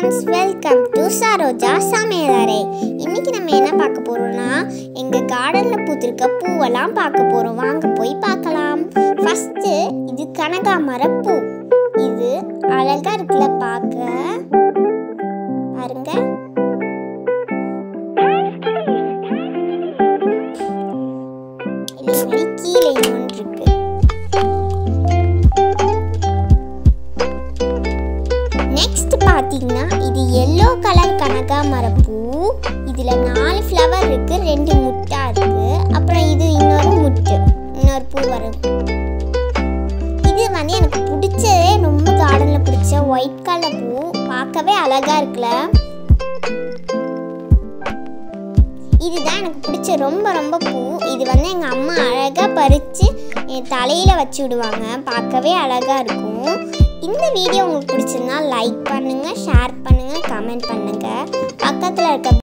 friends welcome to Saroja சமையலறை இன்னைக்கு நம்ம என்ன பார்க்க போறோம்னா எங்க கார்டன்ல பூத்திருக்க பூவெல்லாம் பார்க்க போறோம் வாங்க போய் பார்க்கலாம் ஃபர்ஸ்ட் இது கனகாமர பூ இது அழகா இருக்குல்ல பார்க்க பாருங்க இது மாதிரி கீழே இன்னொன்று இருக்கு நெக்ஸ்ட் பார்த்தீங்கன்னா இது எல்லோ கலர் கனகாமர பூ இதில் நாலு ஃப்ளவர் இருக்கு ரெண்டு முட்டா இருக்கு அப்புறம் இது இன்னொரு முட்டு இன்னொரு பூ வரும் இது வந்து எனக்கு பிடிச்சதே ரொம்ப கார்டனில் பிடிச்ச ஒயிட் கலர் பூ பார்க்கவே அழகா இருக்குல்ல இதுதான் எனக்கு பிடிச்ச ரொம்ப ரொம்ப பூ இது வந்து எங்கள் அம்மா அழகாக பறித்து என் தலையில் வச்சு விடுவாங்க பார்க்கவே அழகாக இருக்கும் இந்த வீடியோ உங்களுக்கு பிடிச்சிருந்தா லைக் பண்ணுங்கள் ஷேர் பண்ணுங்கள் கமெண்ட் பண்ணுங்கள் பக்கத்தில் இருக்க